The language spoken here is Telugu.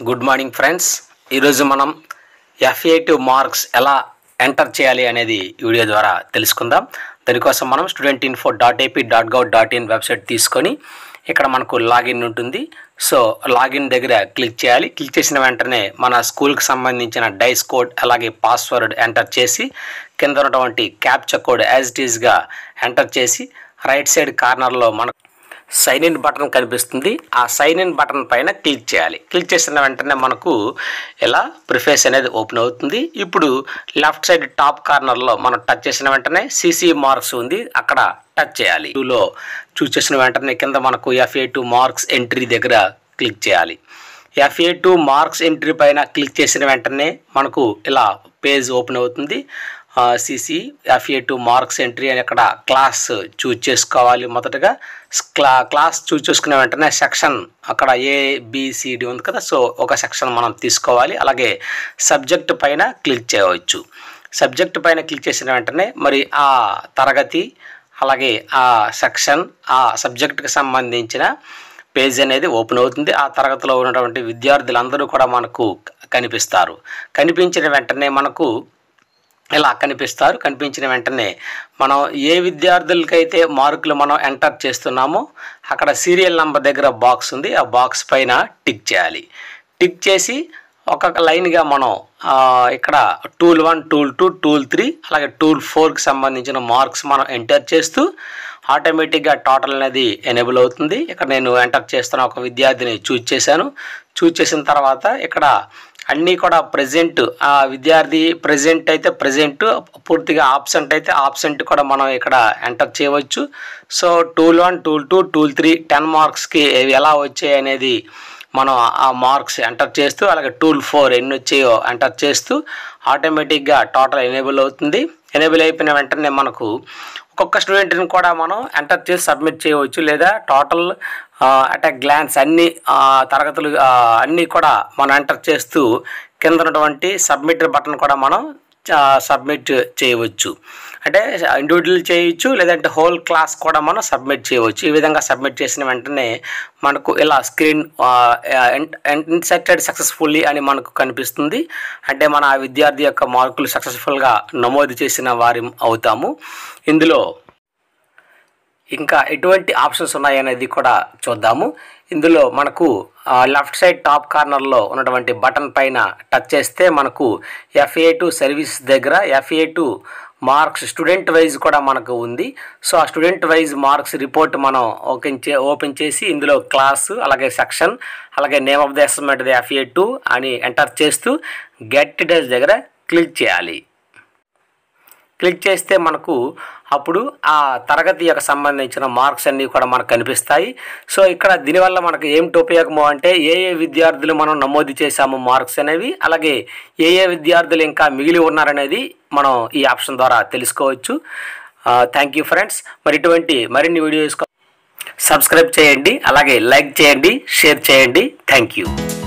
గుడ్ మార్నింగ్ ఫ్రెండ్స్ ఈరోజు మనం ఎఫ్ఏటి మార్క్స్ ఎలా ఎంటర్ చేయాలి అనేది ఈ వీడియో ద్వారా తెలుసుకుందాం దానికోసం మనం student info dot AP dot gov dot in website తీసుకొని ఇక్కడ మనకు లాగిన్ ఉంటుంది సో లాగిన్ దగ్గర క్లిక్ చేయాలి క్లిక్ చేసిన వెంటనే మన స్కూల్కి సంబంధించిన డైస్ కోడ్ అలాగే పాస్వర్డ్ ఎంటర్ చేసి కింద ఉన్నటువంటి క్యాప్చర్ కోడ్ యాజ్ ఇట్ ఈస్గా ఎంటర్ చేసి రైట్ సైడ్ కార్నర్లో మన సైన్ ఇన్ బటన్ కనిపిస్తుంది ఆ సైన్ ఇన్ బటన్ పైన క్లిక్ చేయాలి క్లిక్ చేసిన వెంటనే మనకు ఇలా ప్రిఫేస్ అనేది ఓపెన్ అవుతుంది ఇప్పుడు లెఫ్ట్ సైడ్ టాప్ కార్నర్లో మనం టచ్ చేసిన వెంటనే సిసి మార్క్స్ ఉంది అక్కడ టచ్ చేయాలి టూలో చూస్ చేసిన వెంటనే కింద మనకు ఎఫ్ఏ టూ మార్క్స్ ఎంట్రీ దగ్గర క్లిక్ చేయాలి ఎఫ్ఏ టూ మార్క్స్ ఎంట్రీ పైన క్లిక్ చేసిన వెంటనే మనకు ఇలా పేజ్ ఓపెన్ అవుతుంది CC FA two marks entry అని అక్కడ క్లాస్ చూజ్ చేసుకోవాలి మొదటగా క్లా క్లాస్ చూజ్ చేసుకున్న వెంటనే సెక్షన్ అక్కడ ఏబిసిడి ఉంది కదా సో ఒక సెక్షన్ మనం తీసుకోవాలి అలాగే సబ్జెక్ట్ పైన క్లిక్ చేయవచ్చు సబ్జెక్ట్ పైన క్లిక్ చేసిన వెంటనే మరి ఆ తరగతి అలాగే ఆ సెక్షన్ ఆ సబ్జెక్టుకి సంబంధించిన పేజ్ అనేది ఓపెన్ అవుతుంది ఆ తరగతిలో ఉన్నటువంటి విద్యార్థులందరూ కూడా మనకు కనిపిస్తారు కనిపించిన వెంటనే మనకు ఇలా కనిపిస్తారు కనిపించిన వెంటనే మనం ఏ విద్యార్థులకైతే మార్కులు మనం ఎంటర్ చేస్తున్నామో అక్కడ సీరియల్ నెంబర్ దగ్గర బాక్స్ ఉంది ఆ బాక్స్ పైన టిక్ చేయాలి టిక్ చేసి ఒక్కొక్క లైన్గా మనం ఆ, ఇక్కడ tool one tool two tool three అలాగే టూల్ ఫోర్కి సంబంధించిన మార్క్స్ మనం ఎంటర్ చేస్తూ ఆటోమేటిక్గా టోటల్ అనేది ఎనేబుల్ అవుతుంది ఇక్కడ నేను ఎంటర్ చేస్తున్న ఒక విద్యార్థిని చూజ్ చేశాను చూజ్ చేసిన తర్వాత ఇక్కడ అన్నీ కూడా ప్రజెంట్ ఆ విద్యార్థి ప్రజెంట్ అయితే ప్రజెంట్ పూర్తిగా ఆబ్సెంట్ అయితే ఆబ్సెంట్ కూడా మనం ఇక్కడ ఎంటర్ చేయవచ్చు so tool one tool two tool three ten మార్క్స్కి ఎలా వచ్చాయి అనేది మనం ఆ మార్క్స్ ఎంటర్ చేస్తూ అలాగే టూల్ ఫోర్ ఎన్ని వచ్చాయో ఎంటర్ చేస్తూ ఆటోమేటిక్గా టోటల్ ఎనేబుల్ అవుతుంది ఎనేబుల్ అయిపోయిన వెంటనే మనకు ఒక్కొక్క స్టూడెంట్ని కూడా మనం ఎంటర్ చేసి సబ్మిట్ చేయవచ్చు లేదా టోటల్ అట్ ఎ గ్లాన్స్ అన్ని ఆ, తరగతులు ఆ, అన్నీ కూడా మనం ఎంటర్ చేస్తూ కింద ఉన్నటువంటి సబ్మిట్ బటన్ కూడా మనం సబ్మిట్ చేయవచ్చు అంటే ఇండివిజువల్ చేయొచ్చు లేదంటే హోల్ క్లాస్ కూడా మనం సబ్మిట్ చేయవచ్చు ఈ విధంగా సబ్మిట్ చేసిన వెంటనే మనకు ఇలా స్క్రీన్ ఇన్సెక్టెడ్ సక్సెస్ఫుల్లీ అని మనకు కనిపిస్తుంది అంటే మన ఆ విద్యార్థి యొక్క మార్కులు సక్సెస్ఫుల్గా నమోదు చేసిన వారి అవుతాము ఇందులో ఇంకా ఎటువంటి ఆప్షన్స్ ఉన్నాయనేది కూడా చూద్దాము ఇందులో మనకు లెఫ్ట్ సైడ్ టాప్ కార్నర్లో ఉన్నటువంటి బటన్ పైన టచ్ చేస్తే మనకు ఎఫ్ఏ టూ సర్వీస్ దగ్గర FA two marks student wise కూడా మనకు ఉంది సో ఆ స్టూడెంట్ వైజ్ మార్క్స్ రిపోర్ట్ మనం ఓపెన్ చే ఓపెన్ చేసి ఇందులో క్లాస్ అలాగే సెక్షన్ అలాగే name of the assessment the FA two అని ఎంటర్ చేస్తూ గెట్ డీటెయిల్స్ దగ్గర క్లిక్ చేయాలి క్లిక్ చేస్తే మనకు అప్పుడు ఆ తరగతి యొక్క సంబంధించిన మార్క్స్ అన్నీ కూడా మనకు కనిపిస్తాయి సో ఇక్కడ దీనివల్ల మనకు ఏమిటి ఉపయోగము అంటే ఏ ఏ విద్యార్థులు మనం నమోదు చేశాము మార్క్స్ అనేవి అలాగే ఏ ఏ విద్యార్థులు ఇంకా మిగిలి ఉన్నారనేది మనం ఈ ఆప్షన్ ద్వారా తెలుసుకోవచ్చు థ్యాంక్ యూ ఫ్రెండ్స్ మరి ఇటువంటి మరిన్ని వీడియోస్ సబ్స్క్రైబ్ చేయండి అలాగే లైక్ చేయండి షేర్ చేయండి థ్యాంక్ యూ